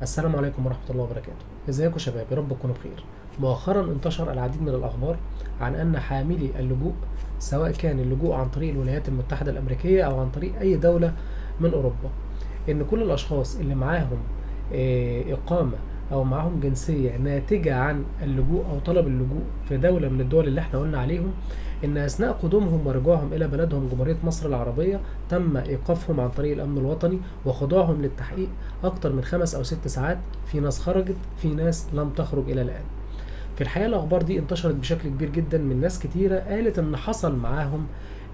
السلام عليكم ورحمة الله وبركاته ازيكم شباب يا رب تكونوا بخير مؤخرا انتشر العديد من الأخبار عن أن حاملي اللجوء سواء كان اللجوء عن طريق الولايات المتحدة الأمريكية أو عن طريق أي دولة من أوروبا إن كل الأشخاص اللي معاهم آه، إقامة أو معاهم جنسية ناتجة عن اللجوء أو طلب اللجوء في دولة من الدول اللي احنا قلنا عليهم إن أثناء قدومهم ورجوعهم إلى بلدهم جمهورية مصر العربية تم إيقافهم عن طريق الأمن الوطني وخضوعهم للتحقيق أكتر من خمس أو ست ساعات في ناس خرجت في ناس لم تخرج إلى الآن في الحقيقة الأخبار دي انتشرت بشكل كبير جدا من ناس كتيرة قالت إن حصل معاهم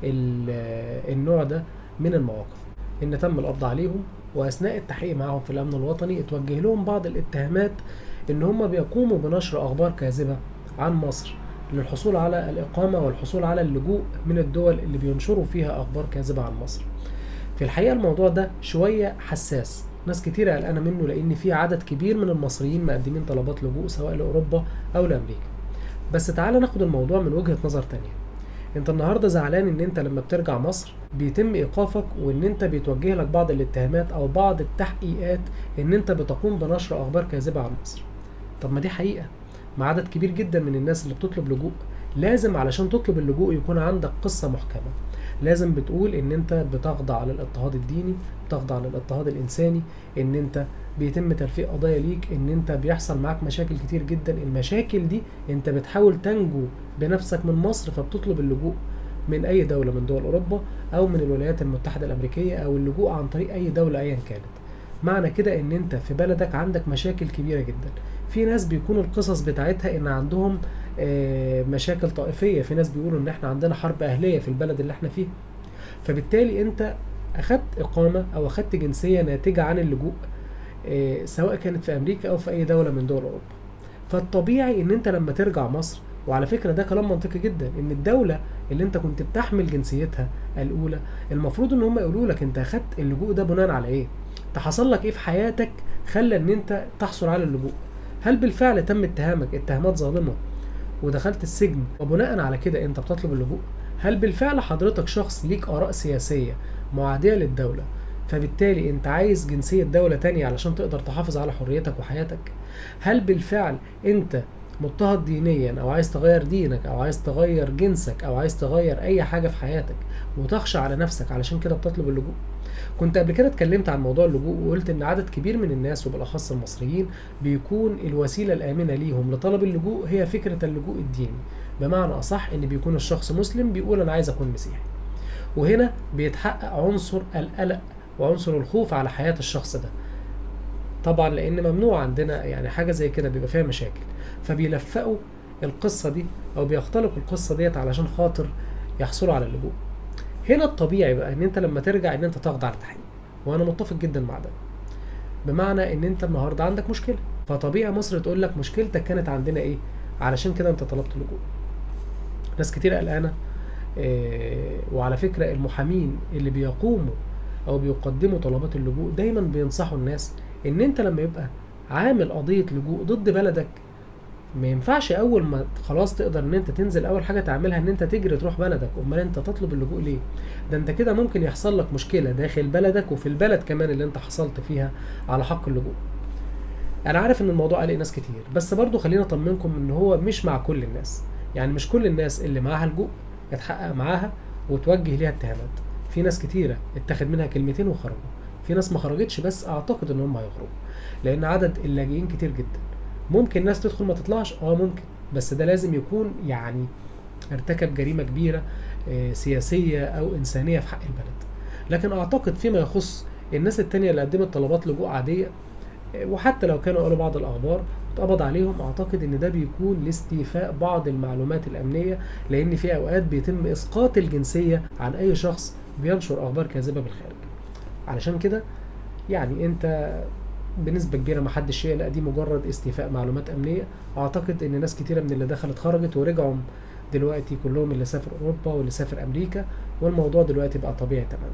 ال- النوع ده من المواقف إن تم القبض عليهم وأثناء التحقيق معاهم في الأمن الوطني اتوجه لهم بعض الاتهامات إن هم بيقوموا بنشر أخبار كاذبة عن مصر للحصول على الإقامة والحصول على اللجوء من الدول اللي بينشروا فيها أخبار كاذبة عن مصر في الحقيقة الموضوع ده شوية حساس ناس كتير قلقانة منه لأن في عدد كبير من المصريين مقدمين طلبات لجوء سواء لأوروبا أو لأمريكا بس تعالى ناخد الموضوع من وجهة نظر تانية انت النهارده زعلان ان انت لما بترجع مصر بيتم ايقافك وان انت بيتوجه لك بعض الاتهامات او بعض التحقيقات ان انت بتقوم بنشر اخبار كاذبه عن مصر طب ما دي حقيقه مع عدد كبير جدا من الناس اللي بتطلب لجوء لازم علشان تطلب اللجوء يكون عندك قصه محكمه لازم بتقول ان انت بتخضع للاضطهاد الديني بتخضع للاضطهاد الانساني ان انت بيتم ترفيق قضايا ليك ان انت بيحصل معاك مشاكل كتير جدا المشاكل دي انت بتحاول تنجو بنفسك من مصر فبتطلب اللجوء من اي دولة من دول اوروبا او من الولايات المتحدة الامريكية او اللجوء عن طريق اي دولة ايا كانت معنى كده ان انت في بلدك عندك مشاكل كبيرة جدا في ناس بيكون القصص بتاعتها ان عندهم آه، مشاكل طائفية في ناس بيقولوا ان احنا عندنا حرب اهلية في البلد اللي احنا فيه فبالتالي انت اخدت اقامة او اخدت جنسية ناتجة عن اللجوء آه، سواء كانت في امريكا او في اي دولة من دول اوروبا فالطبيعي ان انت لما ترجع مصر وعلى فكرة ده كلام منطقي جدا ان الدولة اللي انت كنت بتحمل جنسيتها الاولى المفروض ان هم يقولوا لك انت اخدت اللجوء ده بناء على ايه انت حصل لك ايه في حياتك خلى ان انت تحصل على اللجوء هل بالفعل تم اتهامك اتهامات ظالمة ودخلت السجن وبناء على كده انت بتطلب اللجوء هل بالفعل حضرتك شخص ليك اراء سياسية معادية للدولة فبالتالي انت عايز جنسية دولة تانية علشان تقدر تحافظ على حريتك وحياتك هل بالفعل انت مضطهد دينيا او عايز تغير دينك او عايز تغير جنسك او عايز تغير اي حاجة في حياتك وتخشى على نفسك علشان كده بتطلب اللجوء كنت قبل كده اتكلمت عن موضوع اللجوء وقلت ان عدد كبير من الناس وبالاخص المصريين بيكون الوسيله الامنه ليهم لطلب اللجوء هي فكره اللجوء الديني بمعنى اصح ان بيكون الشخص مسلم بيقول انا عايز اكون مسيحي وهنا بيتحقق عنصر القلق وعنصر الخوف على حياه الشخص ده طبعا لان ممنوع عندنا يعني حاجه زي كده بيبقى فيها مشاكل فبيلفقوا القصه دي او بيختلقوا القصه ديت علشان خاطر يحصلوا على اللجوء هنا الطبيعي بقى ان انت لما ترجع ان انت تخضع للتحقيق وانا متفق جدا مع ده بمعنى ان انت النهارده عندك مشكله فطبيعي مصر تقول لك مشكلتك كانت عندنا ايه علشان كده انت طلبت لجوء ناس كتير قلقانه إيه وعلى فكره المحامين اللي بيقوموا او بيقدموا طلبات اللجوء دايما بينصحوا الناس ان انت لما يبقى عامل قضيه لجوء ضد بلدك ما ينفعش اول ما خلاص تقدر ان انت تنزل اول حاجه تعملها ان انت تجري تروح بلدك امال انت تطلب اللجوء ليه ده انت كده ممكن يحصل لك مشكله داخل بلدك وفي البلد كمان اللي انت حصلت فيها على حق اللجوء انا عارف ان الموضوع قلق ناس كتير بس برضو خلينا اطمنكم ان هو مش مع كل الناس يعني مش كل الناس اللي معاها لجوء اتحقق معاها وتوجه ليها اتهامات في ناس كتيره اتخذ منها كلمتين وخرجوا في ناس ما خرجتش بس اعتقد ان هم هيخرجوا لان عدد اللاجئين كتير جدا ممكن ناس تدخل ما تطلعش اه ممكن بس ده لازم يكون يعني ارتكب جريمه كبيره آه، سياسيه او انسانيه في حق البلد لكن اعتقد فيما يخص الناس التانية اللي قدمت طلبات لجوء عاديه آه، وحتى لو كانوا قالوا بعض الاخبار اتقبض عليهم اعتقد ان ده بيكون لاستيفاء بعض المعلومات الامنيه لان في اوقات بيتم اسقاط الجنسيه عن اي شخص بينشر اخبار كاذبه بالخارج علشان كده يعني انت بنسبة كبيرة محدش يقلق دي مجرد استيفاء معلومات أمنية أعتقد إن ناس كتيرة من اللي دخلت خرجت ورجعوا دلوقتي كلهم اللي سافر أوروبا واللي سافر أمريكا والموضوع دلوقتي بقى طبيعي تماما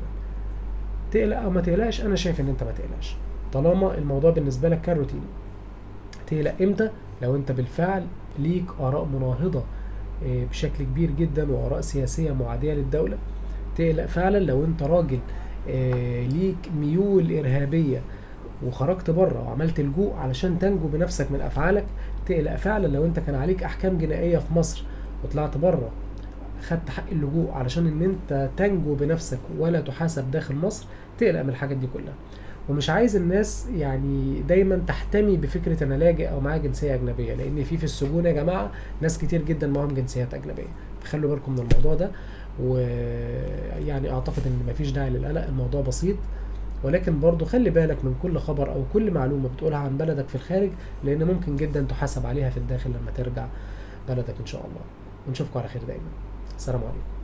تقلق أو ما تقلقش أنا شايف إن أنت ما تقلقش طالما الموضوع بالنسبة لك كان روتيني تقلق إمتى لو أنت بالفعل ليك آراء مناهضة آه، بشكل كبير جدا وآراء سياسية معادية للدولة تقلق فعلا لو أنت راجل آه، ليك ميول إرهابية وخرجت بره وعملت لجوء علشان تنجو بنفسك من افعالك تقلق فعلا لو انت كان عليك احكام جنائيه في مصر وطلعت بره خدت حق اللجوء علشان ان انت تنجو بنفسك ولا تحاسب داخل مصر تقلق من الحاجات دي كلها ومش عايز الناس يعني دايما تحتمي بفكره انا لاجئ او معايا جنسيه اجنبيه لان في في السجون يا جماعه ناس كتير جدا معاهم جنسيات اجنبيه فخلوا بالكم من الموضوع ده ويعني اعتقد ان مفيش داعي للقلق الموضوع بسيط ولكن برضو خلي بالك من كل خبر او كل معلومه بتقولها عن بلدك في الخارج لان ممكن جدا تحاسب عليها في الداخل لما ترجع بلدك ان شاء الله ونشوفكم على خير دايما السلام عليكم